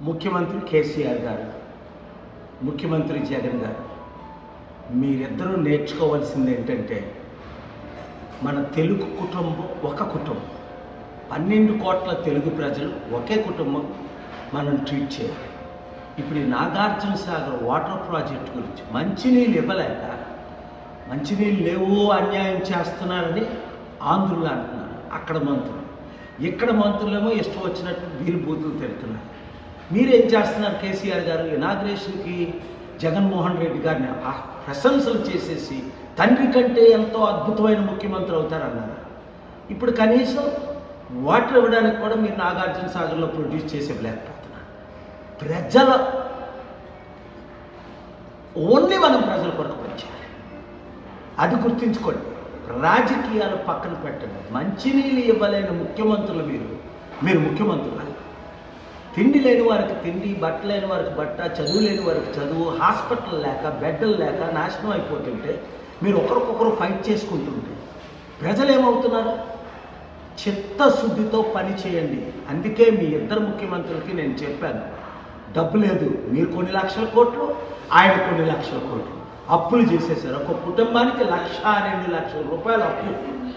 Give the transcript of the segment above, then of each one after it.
ముఖ్యమంత్రి కేసీఆర్ గారు ముఖ్యమంత్రి జగన్ గారు మీరిద్దరూ నేర్చుకోవాల్సింది ఏంటంటే మన తెలుగు కుటుంబం ఒక కుటుంబం పన్నెండు కోట్ల తెలుగు ప్రజలు ఒకే కుటుంబం మనం ట్రీట్ చేయాలి ఇప్పుడు ఈ నాగార్జున సాగర్ వాటర్ ప్రాజెక్ట్ గురించి మంచినీళ్ళు ఇవ్వలేక మంచినీళ్ళు లేవు అన్యాయం చేస్తున్నారని ఆంధ్రులు అంటున్నారు అక్కడ మంత్రులు ఇక్కడ మంత్రులేమో ఇష్టం వచ్చినట్టు వీరు బూతులు తిడుతున్నారు మీరేం చేస్తున్నారు కేసీఆర్ గారు ఇనాగ్రేషన్కి జగన్మోహన్ రెడ్డి గారిని ఆ ప్రశంసలు చేసేసి తండ్రి కంటే ఎంతో అద్భుతమైన ముఖ్యమంత్రి అవుతారన్నారు ఇప్పుడు కనీసం వాటర్ ఇవ్వడానికి కూడా మీరు నాగార్జున సాగర్లో ప్రొడ్యూస్ చేసి ఇవ్వలేకపోతున్నారు ప్రజల ఓన్లీ మనం ప్రజల కొరకు పనిచేయాలి అది గుర్తుంచుకోండి రాజకీయాలు పక్కన పెట్టండి మంచినీళ్ళు ఇవ్వలేని ముఖ్యమంత్రులు మీరు మీరు ముఖ్యమంత్రులు తిండి లేని వారికి తిండి బట్ట లేని వారికి బట్ట చదువు లేని వారికి చదువు హాస్పిటల్ లేక బెడ్డలు లేక నాశనం అయిపోతుంటే మీరు ఒకరికొకరు ఫైట్ చేసుకుంటుంటే ప్రజలు ఏమవుతున్నారు చిత్తశుద్ధితో పని చేయండి అందుకే మీ ఇద్దరు ముఖ్యమంత్రులకి నేను చెప్పాను డబ్బు లేదు మీరు కొన్ని లక్షల కోట్లు ఆయన కొన్ని లక్షల కోట్లు అప్పులు చేసేసారు ఒక కుటుంబానికి లక్ష రెండు లక్షల రూపాయల అప్పు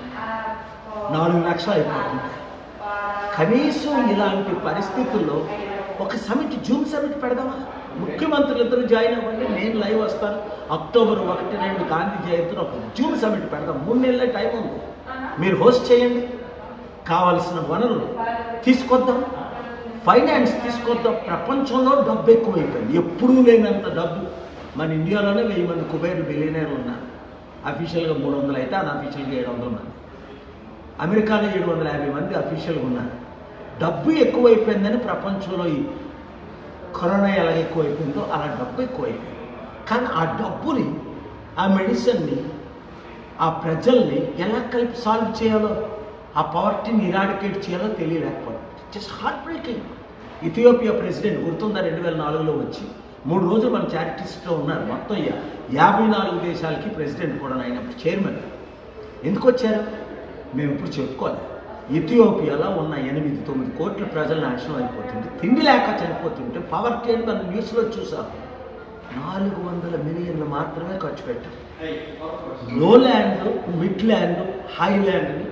నాలుగు లక్షలు అయిపోతుంది కనీసం ఇలాంటి పరిస్థితుల్లో ఒక సమిట్ జూమ్ సమిట్ పెడదామా ముఖ్యమంత్రులు ఇద్దరు జాయిన్ అవ్వండి నేను లైవ్ వస్తాను అక్టోబర్ ఒకటి రెండు గాంధీ జయంతిని ఒక జూమ్ సమిట్ పెడదాం మూడు నెలల టైం ఉంది మీరు హోస్ట్ చేయండి కావలసిన వనరులు తీసుకొద్దాం ఫైనాన్స్ తీసుకొద్దాం ప్రపంచంలో డబ్బు ఎక్కువైపోయింది ఎప్పుడూ లేనంత డబ్బు మన ఇండియాలోనే వెయ్యి మంది కుబేర్లు బిలియనర్లు ఉన్నారు అఫీషియల్గా మూడు వందలు అయితే అన్అఫీషియల్గా ఏడు వందల మంది అమెరికాలో ఏడు వందల యాభై మంది అఫీషియల్గా ఉన్నారు డబ్బు ఎక్కువైపోయిందని ప్రపంచంలో ఈ కరోనా ఎలా ఎక్కువైపోయిందో అలా డబ్బు ఎక్కువైపోయింది కానీ ఆ డబ్బుని ఆ మెడిసిన్ని ఆ ప్రజల్ని ఎలా కలిపి సాల్వ్ చేయాలో ఆ పవర్టీని ఇరాడికేట్ చేయాలో తెలియలేకపోవడం just heartbreaking Ethiopia president గుర్తుందా రెండు వేల నాలుగులో వచ్చి మూడు రోజులు మన చారిటీస్లో ఉన్నారు మొత్తం యా- యాభై నాలుగు దేశాలకి ప్రెసిడెంట్ కూడా అయినప్పుడు చైర్మన్ ఎందుకు వచ్చారు మేము ఇప్పుడు చెప్పుకోవాలి ఇథియోపియాలో ఉన్న ఎనిమిది తొమ్మిది కోట్ల ప్రజలు నాశనం అయిపోతుంది తిండి లేక చనిపోతుంటే పవర్టీ అని మనం న్యూస్లో చూసాం నాలుగు వందల మిలియన్లు మాత్రమే ఖర్చు పెట్టాం లో ల్యాండ్ మిడ్ ల్యాండ్ హై ల్యాండ్ని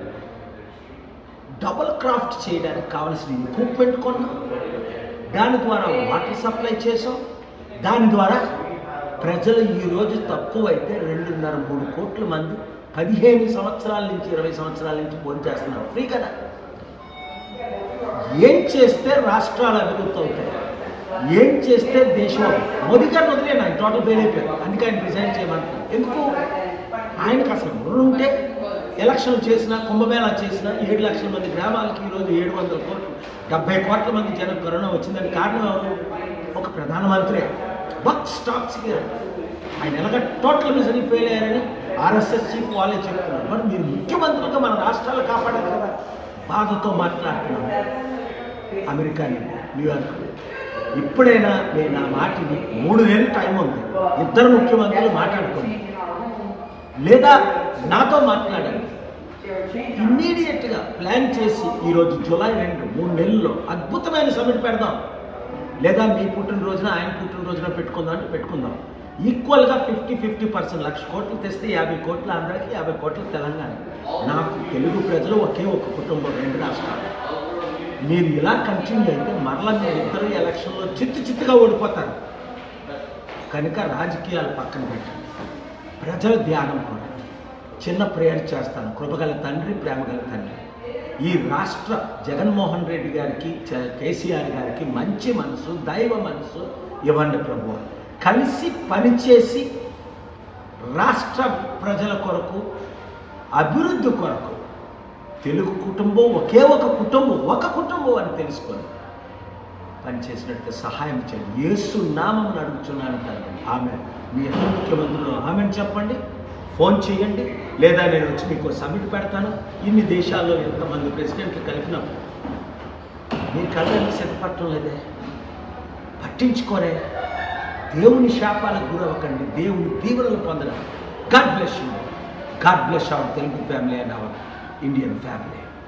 డబుల్ క్రాఫ్ట్ చేయడానికి కావాల్సిన ఎక్విప్మెంట్ కొన్నాం దాని ద్వారా వాటర్ సప్లై చేసాం దాని ద్వారా ప్రజలు ఈరోజు తక్కువైతే రెండున్నర మూడు కోట్ల మంది పదిహేను సంవత్సరాల నుంచి ఇరవై సంవత్సరాల నుంచి ఫోన్ చేస్తున్నారు ఫ్రీ కదా ఏం చేస్తే రాష్ట్రాలు అభివృద్ధి అవుతాయి ఏం చేస్తే దేశం అభివృద్ధి- మోదీ గారిని వదిలేను ఆయన టోటల్ ఫెయిల్ అయిపోయారు అందుకే ఆయన రిజైన్ చేయమంటున్నారు ఎందుకు ఆయనకు అసలు బుర్ర ఉంటే ఎలక్షన్ చేసిన కుంభమేళా చేసిన ఏడు లక్షల మంది గ్రామాలకి ఈరోజు ఏడు వందల కోట్లు డెబ్బై కోట్ల మంది జనం కరోనా వచ్చిందని కారణం ఎవరు ఒక ప్రధానమంత్రి బక్ స్టాప్స్ హియర్ ఆయన ఎలాగ టోటల్ మిజరీ ఫెయిల్ అయ్యారని ఆర్ఎస్ఎస్ చీఫ్ వాళ్ళే చెప్తున్నారు మరి మీరు ముఖ్యమంత్రులుగా మన రాష్ట్రాలు కాపాడారు కదా బాధతో మాట్లాడుతున్నాం అమెరికా నుండి న్యూయార్క్ ఇప్పుడైనా నేను నా మాటిని మూడు నెలలు టైం ఉంది ఇద్దరు ముఖ్యమంత్రులు మాట్లాడుకోండి లేదా నాతో మాట్లాడండి ఇమ్మీడియట్గా ప్లాన్ చేసి ఈరోజు జూలై రెండు మూడు నెలల్లో అద్భుతమైన సమిట్ పెడదాం లేదా మీ పుట్టినరోజున ఆయన పుట్టినరోజున పెట్టుకుందాం అంటే పెట్టుకుందాం ఈక్వల్గా ఫిఫ్టీ ఫిఫ్టీ పర్సెంట్ లక్ష కోట్లు తెస్తే యాభై కోట్లు ఆంధ్రాకి యాభై కోట్లు తెలంగాణ నాకు తెలుగు ప్రజలు ఒకే ఒక కుటుంబం రెండు రాష్ట్రాలు మీరు ఇలా కంటిన్యూ అయితే మరలా మీరు ఇద్దరు ఎలక్షన్లో చిత్తు చిత్తుగా ఓడిపోతారు కనుక రాజకీయాలు పక్కన పెట్టండి ప్రజల ధ్యానం కూడా చిన్న ప్రేయర్ చేస్తాను కృపగల తండ్రి ప్రేమగల తండ్రి ఈ రాష్ట్ర జగన్మోహన్ రెడ్డి గారికి చ- కేసీఆర్ గారికి మంచి మనసు దైవ మనసు ఇవ్వండి ప్రభు కలిసి పనిచేసి రాష్ట్ర ప్రజల కొరకు అభివృద్ధి కొరకు తెలుగు కుటుంబం ఒకే ఒక కుటుంబం ఒక కుటుంబం అని తెలుసుకొని పనిచేసినట్టు సహాయం చేయండి యేసు నామం అడుగుతున్నాను తండ్రి ఆమె మీ ఇద్దరు ముఖ్యమంత్రులు ఆమెను చెప్పండి ఫోన్ చేయండి లేదా నేను వచ్చి మీకు సబ్మిట్ పెడతాను ఇన్ని దేశాల్లో ఎంతమంది ప్రెసిడెంట్లు కలిపినప్పుడు మీ కళ్ళని సిద్ధపడటం లేదే పట్టించుకోరే దేవుని శాపాలకు గురవ్వకండి దేవుని దీవెనలు పొందడం God bless you God bless our Telugu family and our Indian family